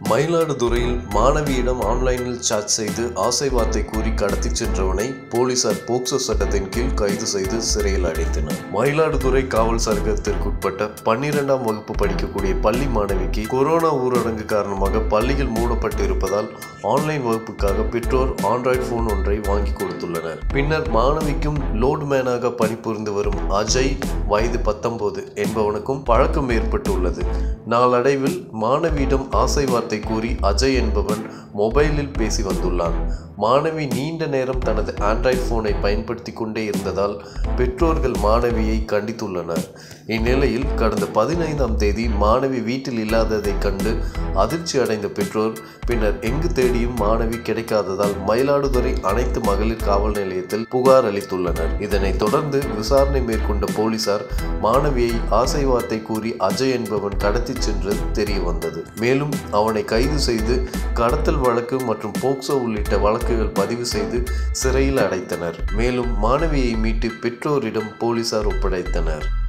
மயிலாடுதுறையில் மாணவியிடம் ஆன்லைனில் சாட் செய்து ஆசை வார்த்தை கூறி கடத்திச் சென்றவனை போலீசார் போக்சோ சட்டத்தின் கீழ் கைது செய்து சிறையில் அடைத்தனர் மயிலாடுதுறை காவல் சரகத்திற்குட்பட்ட பன்னிரெண்டாம் வகுப்பு படிக்கக்கூடிய பள்ளி மாணவிக்கு கொரோனா ஊரடங்கு காரணமாக பள்ளிகள் மூடப்பட்டு இருப்பதால் ஆன்லைன் வகுப்புக்காக பெற்றோர் ஆண்ட்ராய்டு போன் ஒன்றை வாங்கி கொடுத்துள்ளனர் பின்னர் மாணவிக்கும் லோட்மேனாக பணிபுரிந்து வரும் அஜய் வயது பத்தொன்பது என்பவனுக்கும் பழக்கம் ஏற்பட்டுள்ளது நாளடைவில் மாணவியிடம் ஆசை வார்த்தை கூறி அஜய் என்பவன் மொபைலில் பேசி வந்துள்ளான் மாணவி நீண்ட நேரம் தனது ஆண்ட்ராய்டு போனை பயன்படுத்தி கொண்டே இருந்ததால் பெற்றோர்கள் மாணவியை கண்டித்துள்ளனர் இந்நிலையில் கடந்த பதினைந்தாம் தேதி மாணவி வீட்டில் இல்லாததைக் கண்டு அதிர்ச்சி அடைந்த பெற்றோர் பின்னர் எங்கு தேடியும் மாணவி கிடைக்காததால் மயிலாடுதுறை அனைத்து மகளிர் காவல் நிலையத்தில் புகார் அளித்துள்ளனர் இதனைத் தொடர்ந்து விசாரணை மேற்கொண்ட போலீசார் மாணவியை ஆசை வார்த்தை கூறி அஜய் என்பவன் கடத்திச் சென்றது தெரிய வந்தது மேலும் அவனை கைது செய்து கடத்தல் வழக்கு மற்றும் போக்சோ உள்ளிட்ட வழக்குகள் பதிவு செய்து சிறையில் அடைத்தனர் மேலும் மாணவியை மீட்டு பெற்றோரிடம் போலீசார் ஒப்படைத்தனர்